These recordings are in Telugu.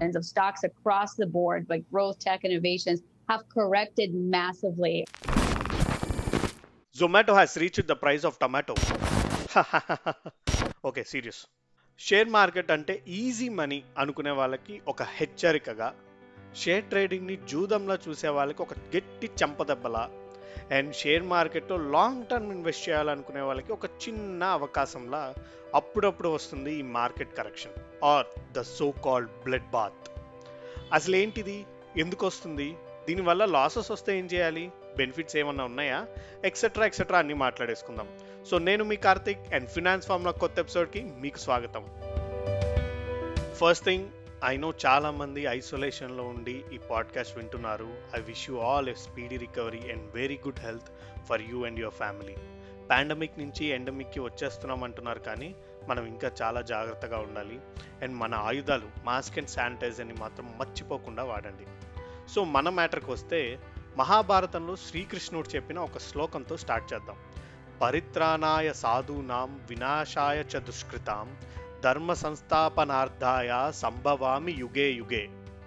of stocks across the board, like growth tech innovations, have corrected massively. Zomato has reached the price of tomato. Okay serious share market అంటే ఈజీ మనీ అనుకునే వాళ్ళకి ఒక హెచ్చరికగా షేర్ ట్రేడింగ్ని జూదంలా చూసే వాళ్ళకి ఒక గట్టి చెంపదెబ్బలా అండ్ షేర్ మార్కెట్లో లాంగ్ టర్మ్ ఇన్వెస్ట్ చేయాలనుకునే వాళ్ళకి ఒక చిన్న అవకాశంలా అప్పుడప్పుడు వస్తుంది ఈ market correction are the so called blood bath అసలు ఏంటిది ఎందుకు వస్తుంది దీనివల్ల లాసెస్ వస్తే ఏం చేయాలి బెనిఫిట్స్ ఏమన్నా ఉన్నాయా ఎక్సెట్రా ఎక్సెట్రా అన్ని మాట్లాడేసుకుందాం సో నేను మీ కార్తిక్ అండ్ ఫినాన్స్ ఫార్మ్లో కొత్త ఎపిసోడ్కి మీకు స్వాగతం ఫస్ట్ థింగ్ ఐ నో చాలా మంది ఐసోలేషన్లో ఉండి ఈ పాడ్కాస్ట్ వింటున్నారు I wish you all a speedy recovery and very good health for you and your family pandemic నుంచి ఎండమిక్కి వచ్చేస్తున్నాం అంటున్నారు కానీ మనం ఇంకా చాలా జాగ్రత్తగా ఉండాలి అండ్ మన ఆయుధాలు మాస్క్ అండ్ శానిటైజర్ని మాత్రం మర్చిపోకుండా వాడండి సో మన మ్యాటర్కి వస్తే మహాభారతంలో శ్రీకృష్ణుడు చెప్పిన ఒక శ్లోకంతో స్టార్ట్ చేద్దాం పరిత్రాణాయ సాధూనాం వినాశాయ చ దుష్కృతాం ధర్మ సంస్థాపనార్థాయ సంభవామి యుగే యుగే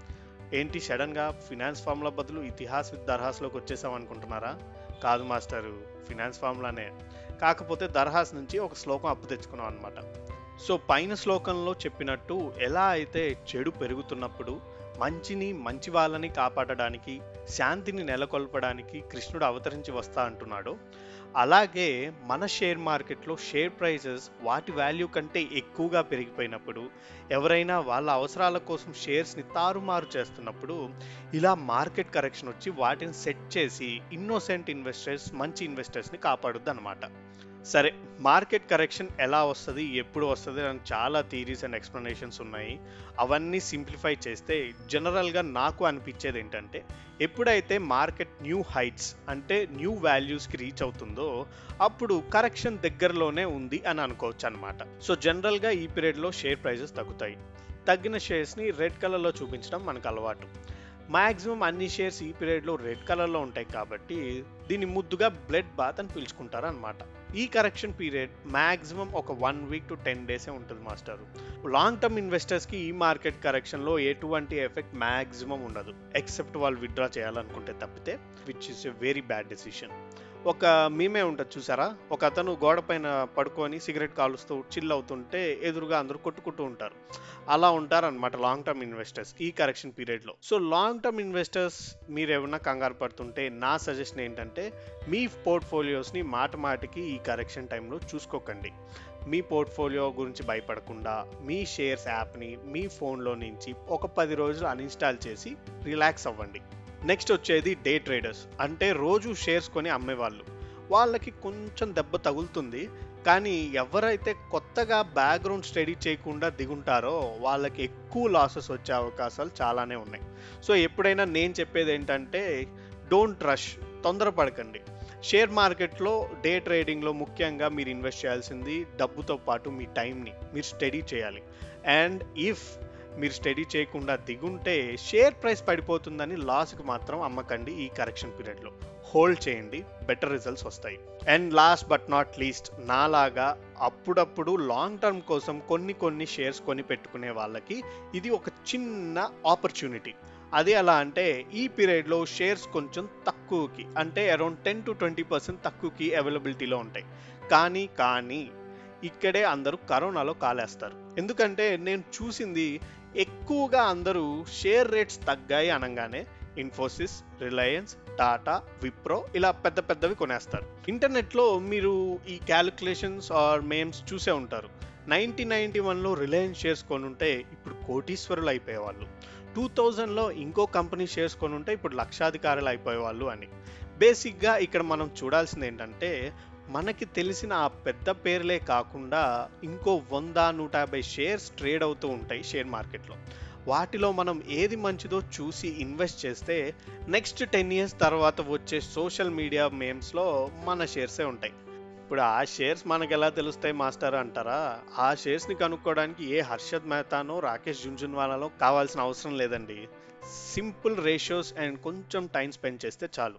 ఏంటి సడన్గా ఫినాన్స్ ఫార్ములా బదులు ఇతిహాస్ విత్ దర్హాస్లోకి వచ్చేసాం అనుకుంటున్నారా కాదు మాస్టరు ఫినాన్స్ ఫార్ములానే కాకపోతే దర్హాస్ నుంచి ఒక శ్లోకం అప్పు తెచ్చుకున్నాం అనమాట సో పైన శ్లోకంలో చెప్పినట్టు ఎలా అయితే చెడు పెరుగుతున్నప్పుడు మంచిని మంచి వాళ్ళని కాపాడడానికి శాంతిని నెలకొల్పడానికి కృష్ణుడు అవతరించి వస్తా అంటున్నాడు అలాగే మన షేర్ మార్కెట్లో షేర్ ప్రైజెస్ వాటి వాల్యూ కంటే ఎక్కువగా పెరిగిపోయినప్పుడు ఎవరైనా వాళ్ళ అవసరాల కోసం షేర్స్ని తారుమారు చేస్తున్నప్పుడు ఇలా మార్కెట్ కరెక్షన్ వచ్చి వాటిని సెట్ చేసి ఇన్నోసెంట్ ఇన్వెస్టర్స్ మంచి ఇన్వెస్టర్స్ని కాపాడుద్ది అనమాట సరే మార్కెట్ కరెక్షన్ ఎలా వస్తుంది ఎప్పుడు వస్తుంది అని చాలా థీరీస్ అండ్ ఎక్స్ప్లెనేషన్స్ ఉన్నాయి అవన్నీ సింప్లిఫై చేస్తే జనరల్గా నాకు అనిపించేది ఏంటంటే ఎప్పుడైతే మార్కెట్ న్యూ హైట్స్ అంటే న్యూ వాల్యూస్కి రీచ్ అవుతుందో అప్పుడు కరెక్షన్ దగ్గరలోనే ఉంది అని అనుకోవచ్చు అనమాట సో జనరల్గా ఈ పీరియడ్లో షేర్ ప్రైజెస్ తగ్గుతాయి తగ్గిన షేర్స్ని రెడ్ కలర్లో చూపించడం మనకు అలవాటు మ్యాక్సిమం అన్ని షేర్స్ ఈ పీరియడ్లో రెడ్ కలర్లో ఉంటాయి కాబట్టి దీన్ని ముద్దుగా బ్లడ్ బాత్ అని పిలుచుకుంటారు అనమాట ఈ కరెక్షన్ పీరియడ్ మ్యాక్సిమం ఒక వన్ వీక్ టు టెన్ డేసే ఉంటుంది మాస్టర్ లాంగ్ టర్మ్ ఇన్వెస్టర్స్కి ఈ మార్కెట్ కరెక్షన్లో ఎటువంటి ఎఫెక్ట్ మ్యాక్సిమం ఉండదు ఎక్సెప్ట్ వాళ్ళు విత్డ్రా చేయాలనుకుంటే తప్పితే which is a very bad decision ఒక మీమే ఉంటుంది చూసారా ఒక అతను గోడ పైన పడుకొని సిగరెట్ కాలుస్తూ చిల్ అవుతుంటే ఎదురుగా అందరూ కొట్టుకుంటూ ఉంటారు అలా ఉంటారనమాట లాంగ్ టర్మ్ ఇన్వెస్టర్స్ ఈ కరెక్షన్ పీరియడ్లో సో లాంగ్ టర్మ్ ఇన్వెస్టర్స్ మీరు ఏమన్నా కంగారు పడుతుంటే నా సజెషన్ ఏంటంటే మీ పోర్ట్ఫోలియోస్ని మాట మాటికి ఈ కరెక్షన్ టైంలో చూసుకోకండి మీ పోర్ట్ఫోలియో గురించి భయపడకుండా మీ షేర్స్ యాప్ని మీ ఫోన్లో నుంచి ఒక పది రోజులు అన్ఇన్స్టాల్ చేసి రిలాక్స్ అవ్వండి నెక్స్ట్ వచ్చేది డే ట్రేడర్స్ అంటే రోజు షేర్స్ కొని అమ్మేవాళ్ళు వాళ్ళకి కొంచెం దెబ్బ తగులుతుంది కానీ ఎవరైతే కొత్తగా బ్యాక్గ్రౌండ్ స్టడీ చేయకుండా దిగుంటారో వాళ్ళకి ఎక్కువ లాసెస్ వచ్చే అవకాశాలు చాలానే ఉన్నాయి సో ఎప్పుడైనా నేను చెప్పేది ఏంటంటే డోంట్ రష్ తొందరపడకండి షేర్ మార్కెట్లో డే ట్రేడింగ్లో ముఖ్యంగా మీరు ఇన్వెస్ట్ చేయాల్సింది డబ్బుతో పాటు మీ టైంని మీరు స్టడీ చేయాలి అండ్ ఇఫ్ మీరు స్టడీ చేయకుండా దిగుంటే షేర్ ప్రైస్ పడిపోతుందని లాస్కి మాత్రం అమ్మకండి ఈ కరెక్షన్ పీరియడ్లో హోల్డ్ చేయండి బెటర్ రిజల్ట్స్ వస్తాయి and last but not least నాలాగా అప్పుడప్పుడు లాంగ్ టర్మ్ కోసం కొన్ని కొన్ని షేర్స్ కొని పెట్టుకునే వాళ్ళకి ఇది ఒక చిన్న ఆపర్చునిటీ అది ఎలా అంటే ఈ పీరియడ్లో షేర్స్ కొంచెం తక్కువకి అంటే around ten to twenty percent తక్కువకి అవైలబిలిటీలో ఉంటాయి కానీ కానీ ఇక్కడే అందరూ కరోనాలో కాలేస్తారు ఎందుకంటే నేను చూసింది ఎక్కువగా అందరూ షేర్ రేట్స్ తగ్గాయి అనగానే ఇన్ఫోసిస్ రిలయన్స్ టాటా విప్రో ఇలా పెద్ద పెద్దవి కొనేస్తారు ఇంటర్నెట్లో మీరు ఈ క్యాలిక్యులేషన్స్ ఆర్ మేమ్స్ చూసే ఉంటారు నైన్టీన్ నైన్టీ వన్లో రిలయన్స్ షేర్స్ కొనుంటే ఇప్పుడు కోటీశ్వరులు అయిపోయేవాళ్ళు టూ థౌజండ్లో ఇంకో కంపెనీ షేర్స్ కొనుంటే ఇప్పుడు లక్షాధికారులు అయిపోయేవాళ్ళు అని బేసిక్గా ఇక్కడ మనం చూడాల్సింది ఏంటంటే మనకి తెలిసిన ఆ పెద్ద పేర్లే కాకుండా ఇంకో వంద నూట యాభై షేర్స్ ట్రేడ్ అవుతూ ఉంటాయి షేర్ మార్కెట్లో వాటిలో మనం ఏది మంచిదో చూసి ఇన్వెస్ట్ చేస్తే నెక్స్ట్ టెన్ ఇయర్స్ తర్వాత వచ్చే సోషల్ మీడియా మేమ్స్లో మన షేర్సే ఉంటాయి ఇప్పుడు ఆ షేర్స్ మనకు ఎలా తెలుస్తాయి మాస్టర్ అంటారా ఆ షేర్స్ని కనుక్కోవడానికి ఏ హర్షద్ మెహతానో రాకేష్ జుంజున్వాలాలో కావాల్సిన అవసరం లేదండి సింపుల్ రేషియోస్ అండ్ కొంచెం టైం స్పెండ్ చేస్తే చాలు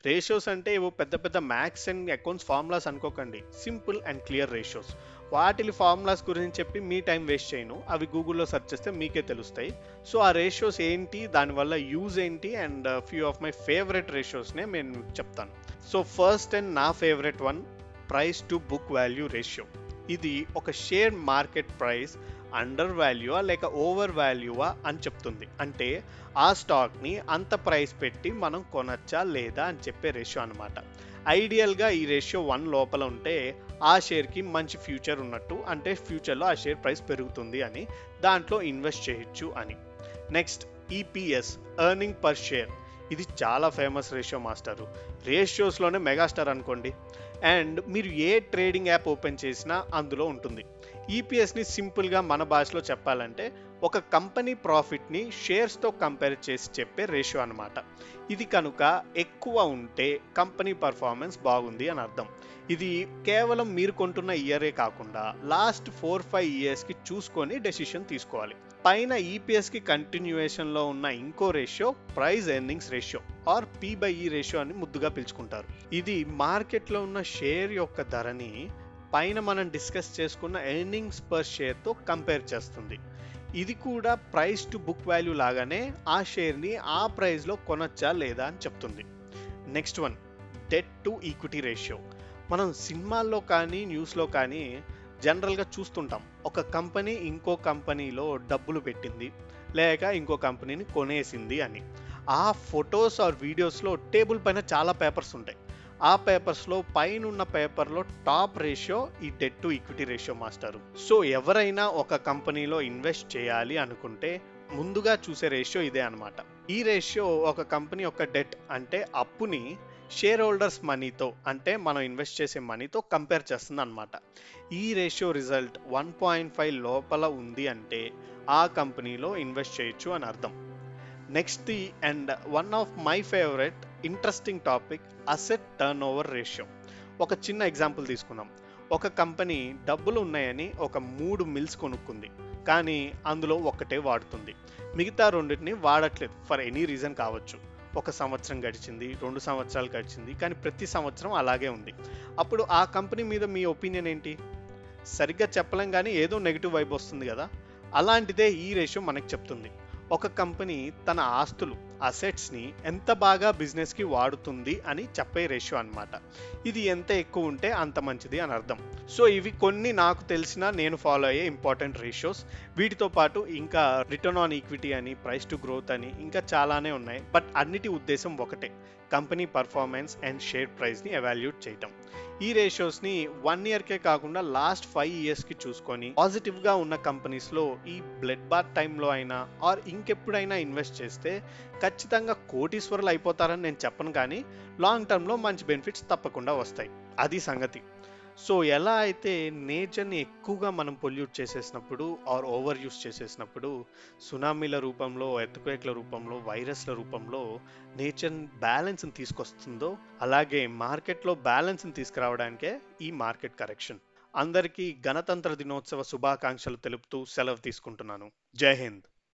రేషియోస్ అంటే ఏవో పెద్ద పెద్ద మ్యాథ్స్ అండ్ అకౌంట్స్ ఫార్ములాస్ అనుకోకండి సింపుల్ అండ్ క్లియర్ రేషియోస్ వాటి ఫార్ములాస్ గురించి చెప్పి మీ టైం వేస్ట్ చేయను అవి గూగుల్లో సెర్చ్ చేస్తే మీకే తెలుస్తాయి సో ఆ రేషియోస్ ఏంటి దానివల్ల యూజ్ ఏంటి and few of my favourite రేషియోస్నే నేను మీకు చెప్తాను సో ఫస్ట్ అండ్ నా favourite one price to book value ratio ఇది ఒక షేర్ మార్కెట్ ప్రైస్ అండర్ వాల్యూవా లేక ఓవర్ వాల్యూవా అని చెప్తుంది అంటే ఆ స్టాక్ని అంత ప్రైస్ పెట్టి మనం కొనచ్చా లేదా అని చెప్పే రేషియో అనమాట ఐడియల్గా ఈ రేషియో వన్ లోపల ఉంటే ఆ షేర్కి మంచి ఫ్యూచర్ ఉన్నట్టు అంటే ఫ్యూచర్లో ఆ షేర్ ప్రైస్ పెరుగుతుంది అని దాంట్లో ఇన్వెస్ట్ చేయొచ్చు అని next EPS earning per share ఇది చాలా ఫేమస్ రేషియో మాస్టరు రేషియోస్లోనే మెగాస్టార్ అనుకోండి అండ్ మీరు ఏ ట్రేడింగ్ యాప్ ఓపెన్ చేసినా అందులో ఉంటుంది ఈపీఎస్ని సింపుల్గా మన భాషలో చెప్పాలంటే ఒక కంపెనీ ప్రాఫిట్ని షేర్స్తో కంపేర్ చేసి చెప్పే రేషియో అనమాట ఇది కనుక ఎక్కువ ఉంటే కంపెనీ పర్ఫార్మెన్స్ బాగుంది అని అర్థం ఇది కేవలం మీరు కొంటున్న ఇయరే కాకుండా లాస్ట్ ఫోర్ ఫైవ్ ఇయర్స్కి చూసుకొని డెసిషన్ తీసుకోవాలి పైన ఈపీఎస్కి కంటిన్యూయేషన్లో ఉన్న ఇంకో ratio price earnings ratio or P by E ratio అని ముద్దుగా పిలుచుకుంటారు ఇది మార్కెట్లో ఉన్న షేర్ యొక్క ధరని పైన మనం డిస్కస్ చేసుకున్న ఎర్నింగ్స్ పర్ షేర్తో కంపేర్ చేస్తుంది ఇది కూడా ప్రైస్ టు బుక్ వాల్యూ లాగానే ఆ షేర్ని ఆ ప్రైస్లో కొనొచ్చా లేదా అని చెప్తుంది next one debt to equity ratio మనం సినిమాల్లో కానీ న్యూస్లో కానీ జనరల్గా చూస్తుంటాం ఒక కంపెనీ ఇంకో కంపెనీలో డబ్బులు పెట్టింది లేక ఇంకో కంపెనీని కొనేసింది అని ఆ ఫొటోస్ ఆర్ వీడియోస్లో టేబుల్ పైన చాలా పేపర్స్ ఉంటాయి ఆ పేపర్స్లో పైన ఉన్న పేపర్లో టాప్ రేషియో ఈ డెట్ టు ఈక్విటీ రేషియో మాస్టారు సో ఎవరైనా ఒక కంపెనీలో ఇన్వెస్ట్ చేయాలి అనుకుంటే ముందుగా చూసే రేషియో ఇదే అనమాట ఈ రేషియో ఒక కంపెనీ యొక్క డెట్ అంటే అప్పుని షేర్ హోల్డర్స్ మనీతో అంటే మనం ఇన్వెస్ట్ చేసే మనీతో కంపేర్ చేస్తుంది అనమాట ఈ ratio result one point five లోపల ఉంది అంటే ఆ కంపెనీలో ఇన్వెస్ట్ చేయొచ్చు అని అర్థం next the and one of my favourite interesting topic asset turnover ratio ఒక చిన్న ఎగ్జాంపుల్ తీసుకుందాం ఒక కంపెనీ డబ్బులు ఉన్నాయని ఒక మూడు మిల్స్ కొనుక్కుంది కానీ అందులో ఒక్కటే వాడుతుంది మిగతా రెండింటిని వాడట్లేదు ఫర్ ఎనీ రీజన్ కావచ్చు ఒక సంవత్సరం గడిచింది రెండు సంవత్సరాలు గడిచింది కానీ ప్రతి సంవత్సరం అలాగే ఉంది అప్పుడు ఆ కంపెనీ మీద మీ ఒపీనియన్ ఏంటి సరిగ్గా చెప్పలేం కానీ ఏదో నెగిటివ్ వైబ్ వస్తుంది కదా అలాంటిదే ఈ రేషియో మనకు చెప్తుంది ఒక కంపెనీ తన ఆస్తులు అసెట్స్ని ఎంత బాగా బిజినెస్కి వాడుతుంది అని చెప్పే రేషియో అనమాట ఇది ఎంత ఎక్కువ ఉంటే అంత మంచిది అని అర్థం సో ఇవి కొన్ని నాకు తెలిసిన నేను ఫాలో అయ్యే ఇంపార్టెంట్ రేషియోస్ వీటితో పాటు ఇంకా రిటర్న్ ఆన్ ఈక్విటీ అని ప్రైస్ టు గ్రోత్ అని ఇంకా చాలానే ఉన్నాయి బట్ అన్నిటి ఉద్దేశం ఒకటే కంపెనీ పర్ఫార్మెన్స్ అండ్ షేర్ ప్రైస్ని ఎవాల్యూట్ చేయటం ఈ రేషియోస్ని వన్ ఇయర్కే కాకుండా లాస్ట్ ఫైవ్ ఇయర్స్కి చూసుకొని పాజిటివ్గా ఉన్న కంపెనీస్లో ఈ బ్లడ్ బాత్ టైంలో అయినా ఆర్ ఇంకెప్పుడైనా ఇన్వెస్ట్ చేస్తే ఖచ్చితంగా కోటీశ్వరులు అయిపోతారని నేను చెప్పను కానీ లాంగ్ టర్మ్లో మంచి బెనిఫిట్స్ తప్పకుండా వస్తాయి అది సంగతి సో ఎలా అయితే నేచర్ని ఎక్కువగా మనం పొల్యూట్ చేసేసినప్పుడు ఆర్ ఓవర్ యూస్ చేసేసినప్పుడు సునామీల రూపంలో ఎర్త్క్వేక్ల రూపంలో వైరస్ల రూపంలో నేచర్ బ్యాలెన్స్ని తీసుకొస్తుందో అలాగే మార్కెట్లో బ్యాలెన్స్ని తీసుకురావడానికే ఈ మార్కెట్ కరెక్షన్ అందరికీ గణతంత్ర దినోత్సవ శుభాకాంక్షలు తెలుపుతూ సెలవు తీసుకుంటున్నాను జై హింద్